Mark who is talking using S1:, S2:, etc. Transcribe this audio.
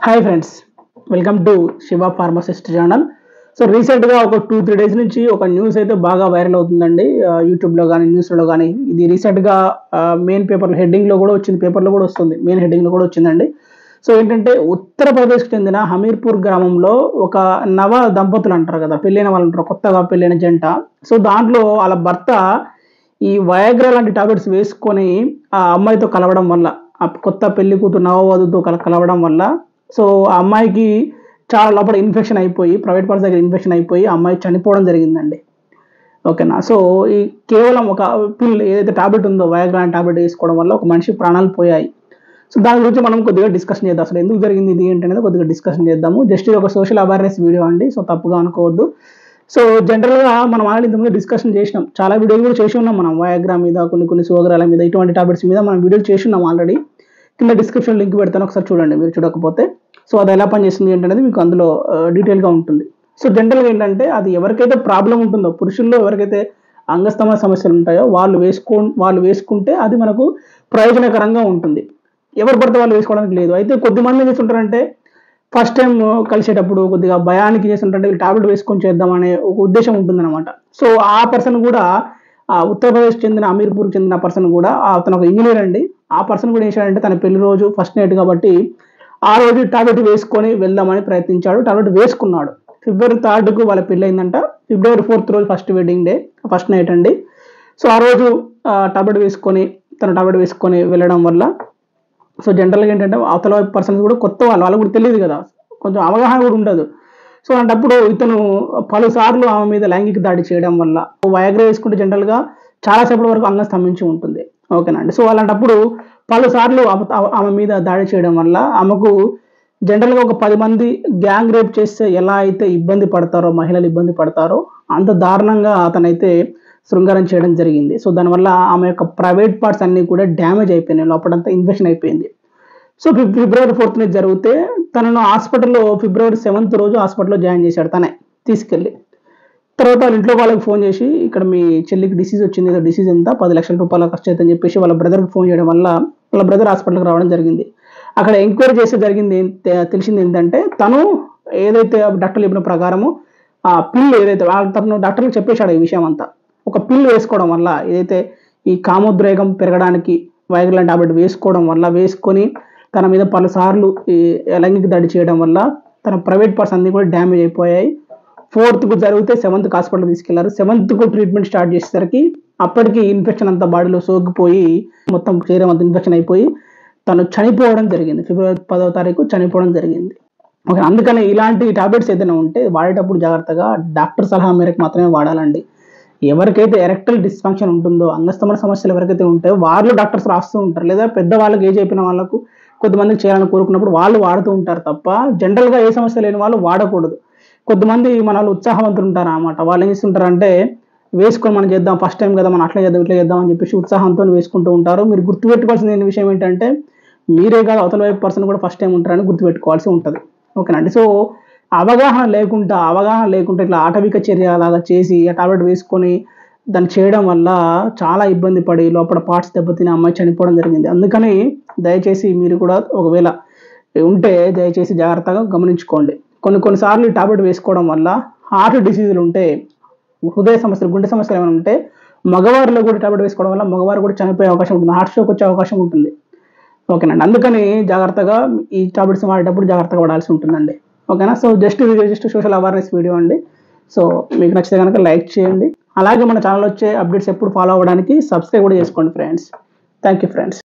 S1: hi friends welcome to Shiva pharmacist channel so రీసెంట్గా ఒక two three days నుంచి ఒక న్యూస్ అయితే బాగా వైరల్ అవుతుందండి ఆ, యూట్యూబ్లో కానీ న్యూస్లో కానీ ఇది రీసెంట్గా మెయిన్ పేపర్లో హెడ్డింగ్లో కూడా వచ్చింది పేపర్లో కూడా వస్తుంది మెయిన్ హెడ్డింగ్లో కూడా వచ్చిందండి సో ఏంటంటే ఉత్తరప్రదేశ్కి చెందిన హమీర్పూర్ గ్రామంలో ఒక నవ దంపతులు అంటారు కదా పెళ్ళైన వాళ్ళు అంటారు కొత్తగా పెళ్ళైన జంట సో దాంట్లో వాళ్ళ భర్త ఈ వయాగ్రా లాంటి టాబ్లెట్స్ వేసుకొని ఆ అమ్మాయితో కలవడం వల్ల ఆ కొత్త పెళ్లి కూతురు నవవధుతో కల కలవడం వల్ల సో ఆ అమ్మాయికి చాలా లోపల ఇన్ఫెక్షన్ అయిపోయి ప్రైవేట్ పార్ట్స్ దగ్గర ఇన్ఫెక్షన్ అయిపోయి ఆ అమ్మాయి చనిపోవడం జరిగిందండి ఓకేనా సో ఈ కేవలం ఒక పిల్ ఏదైతే టాబ్లెట్ ఉందో వయాగ్రా టాబ్లెట్ వేసుకోవడం వల్ల ఒక మనిషి ప్రాణాలు పోయాయి సో దాని గురించి మనం కొద్దిగా డిస్కషన్ చేద్దాం అసలు ఎందుకు జరిగింది ఇది ఏంటనేది కొద్దిగా డిస్కషన్ చేద్దాము జస్ట్ ఇది ఒక సోషల్ అవేర్నెస్ వీడియో అండి సో తప్పుగా అనుకోవద్దు సో జనరల్గా మనం ఆల్రెడీ ఇంతకుముందు డిస్కషన్ చేసినాం చాలా వీడియోలు కూడా చేసి ఉన్నాం మనం వయాగ్రా మీద కొన్ని కొన్ని సోగరాల మీద ఇటువంటి టాబ్లెట్స్ మీద మనం వీడియోలు చేసి ఉన్నాం ఆల్రెడీ కింద డిస్క్రిప్షన్ లింక్ పెడతాను ఒకసారి చూడండి మీరు చూడకపోతే సో అది ఎలా పనిచేస్తుంది ఏంటనేది మీకు అందులో డీటెయిల్గా ఉంటుంది సో జనరల్గా ఏంటంటే అది ఎవరికైతే ప్రాబ్లం ఉంటుందో పురుషుల్లో ఎవరికైతే అంగస్తమ సమస్యలు ఉంటాయో వాళ్ళు వేసుకో వాళ్ళు వేసుకుంటే అది మనకు ప్రయోజనకరంగా ఉంటుంది ఎవరు పడితే వాళ్ళు వేసుకోవడానికి లేదు అయితే కొద్దిమంది ఏం చేస్తుంటారంటే ఫస్ట్ టైం కలిసేటప్పుడు కొద్దిగా భయానికి చేస్తుంటే టాబ్లెట్ వేసుకొని చేద్దామనే ఒక ఉద్దేశం ఉంటుందన్నమాట సో ఆ పర్సన్ కూడా ఆ ఉత్తరప్రదేశ్ చెందిన అమీర్పూర్ చెందిన పర్సన్ కూడా ఆ అతను ఒక ఇంజనీర్ అండి ఆ పర్సన్ కూడా ఏం చేశాడంటే తన పెళ్లి రోజు ఫస్ట్ నైట్ కాబట్టి ఆ రోజు టాబ్లెట్ వేసుకొని వెళ్దామని ప్రయత్నించాడు టాబ్లెట్ వేసుకున్నాడు ఫిబ్రవరి థర్డ్కు వాళ్ళ పెళ్ళి అయిందంట ఫిబ్రవరి ఫోర్త్ రోజు first wedding day first night అండి సో ఆ రోజు టాబ్లెట్ వేసుకొని తన టాబ్లెట్ వేసుకొని వెళ్ళడం వల్ల సో జనరల్గా ఏంటంటే అవతల పర్సన్స్ కూడా కొత్త వాళ్ళు వాళ్ళకు కూడా తెలియదు కదా కొంచెం అవగాహన కూడా ఉండదు సో అలాంటప్పుడు ఇతను పలుసార్లు ఆమె మీద లైంగిక దాడి చేయడం వల్ల వయాగ్రా వేసుకుంటే జనరల్గా చాలాసేపటి వరకు అంగం స్తంభించి ఉంటుంది ఓకేనా అండి సో అలాంటప్పుడు పలుసార్లు ఆమె- ఆమె మీద దాడి చేయడం వల్ల ఆమెకు జనరల్గా ఒక పది మంది గ్యాంగ్ రేప్ చేస్తే ఎలా అయితే ఇబ్బంది పడతారో మహిళలు ఇబ్బంది పడతారో అంత దారుణంగా అతనైతే శృంగారం చేయడం జరిగింది సో దానివల్ల ఆమె యొక్క ప్రైవేట్ పార్ట్స్ అన్నీ కూడా డ్యామేజ్ అయిపోయినాయి లోపలంతా ఇన్ఫెక్షన్ అయిపోయింది సో ఫిబ్ ఫిబ్రవరి ఫోర్త్ జరిగితే తనను హాస్పిటల్లో ఫిబ్రవరి సెవెంత్ రోజు హాస్పిటల్లో జాయిన్ చేశాడు తనే తీసుకెళ్ళి తర్వాత వాళ్ళ ఇంట్లో వాళ్ళకి ఫోన్ చేసి ఇక్కడ మీ చెల్లికి డిసీజ్ వచ్చింది ఏదో డిసీజ్ ఎంత పది లక్షల రూపాయల ఖర్చు అవుతుందని చెప్పేసి వాళ్ళ బ్రదర్కి ఫోన్ చేయడం వల్ల వాళ్ళ బ్రదర్ హాస్పిటల్కి రావడం జరిగింది అక్కడ ఎంక్వైరీ చేస్తే జరిగింది ఏం- తె- తెలిసింది ఏంటంటే తను ఏదైతే డాక్టర్లు చెప్పిన ప్రకారము ఆ పిల్ ఏదైతే వాళ్ళ తను డాక్టర్లకు చెప్పేశాడు ఈ విషయం అంతా ఒక పిల్ వేసుకోవడం వల్ల ఏదైతే ఈ కామోద్రేగం పెరగడానికి వైగ్రల టాబ్లెట్ వేసుకోవడం వల్ల వేసుకొని తన మీద పలుసార్లు ఈ లైంగిక దాడి చేయడం వల్ల తన ప్రైవేట్ పార్ట్స్ అన్ని కూడా డ్యామేజ్ అయిపోయాయి ఫోర్త్కు జరిగితే సెవెంత్ హాస్పిటల్ తీసుకెళ్లారు సెవెంత్కు ట్రీట్మెంట్ స్టార్ట్ చేసేసరికి అప్పటికి ఇన్ఫెక్షన్ అంతా బాడీలో సోకిపోయి మొత్తం శరీరం అంతా ఇన్ఫెక్షన్ అయిపోయి తను చనిపోవడం జరిగింది ఫిబ్రవరి పదవ తారీఖు చనిపోవడం జరిగింది ఓకే అందుకని ఇలాంటి టాబ్లెట్స్ ఏదైనా ఉంటే వాడేటప్పుడు జాగ్రత్తగా డాక్టర్ సలహా మేరకు మాత్రమే వాడాలండి ఎవరికైతే ఎరెక్టల్ డిస్ఫంక్షన్ ఉంటుందో అంగస్తమన సమస్యలు ఎవరికైతే ఉంటాయో వాళ్ళు డాక్టర్స్ రాస్తూ ఉంటారు లేదా పెద్ద వాళ్ళకి ఏజ్ అయిపోయిన వాళ్ళకు కొద్దిమందికి చేయాలని కోరుకున్నప్పుడు వాళ్ళు వాడుతూ ఉంటారు తప్ప జనరల్గా ఏ సమస్య లేని వాళ్ళు వాడకూడదు కొద్దిమంది మన వాళ్ళు ఉత్సాహవంతులు ఉంటారు అన్నమాట వాళ్ళు ఏం చేస్తుంటారంటే వేసుకొని మనం చేద్దాం ఫస్ట్ టైం కదా మనం అట్లా చేద్దాం ఇట్లా చేద్దాం అని చెప్పేసి ఉత్సాహంతో వేసుకుంటూ ఉంటారు మీరు గుర్తుపెట్టుకోవాల్సిన విషయం ఏంటంటే మీరే కాదు అవతల వైపు పర్సన్ కూడా ఫస్ట్ టైం ఉంటారని గుర్తుపెట్టుకోవాల్సి ఉంటుంది ఓకేనండి సో అవగాహన లేకుండా అవగాహన లేకుండా ఇట్లా ఆటవిక చర్య లాగా చేసి ఆ టాబ్లెట్ వేసుకొని దాన్ని చేయడం వల్ల చాలా ఇబ్బంది పడి లోపల పార్ట్స్ దెబ్బతిని అమ్మాయి చనిపోవడం జరిగింది అందుకని దయచేసి మీరు కూడా ఒకవేళ ఉంటే దయచేసి జాగ్రత్తగా గమనించుకోండి కొన్ని కొన్నిసార్లు ఈ టాబ్లెట్ వేసుకోవడం వల్ల హార్ట్ డిసీజులు ఉంటే హృదయ సమస్యలు గుండె సమస్యలు ఏమైనా ఉంటే మగవారిలో కూడా టాబ్లెట్ వేసుకోవడం వల్ల మగవారు కూడా చనిపోయే అవకాశం ఉంటుంది హార్ట్ స్ట్రోక్ వచ్చే అవకాశం ఉంటుంది ఓకేనండి అందుకని జాగ్రత్తగా ఈ టాబ్లెట్స్ వాడేటప్పుడు జాగ్రత్తగా వాడాల్సి ఉంటుందండి ఓకేనా సో జస్ట్ ఇది జస్ట్ సోషల్ అవేర్నెస్ వీడియో అండి సో మీకు నచ్చితే కనుక లైక్ చేయండి అలాగే మన ఛానల్ వచ్చే అప్డేట్స్ ఎప్పుడు ఫాలో అవ్వడానికి సబ్స్క్రైబ్ కూడా చేసుకోండి ఫ్రెండ్స్ థ్యాంక్ యూ ఫ్రెండ్స్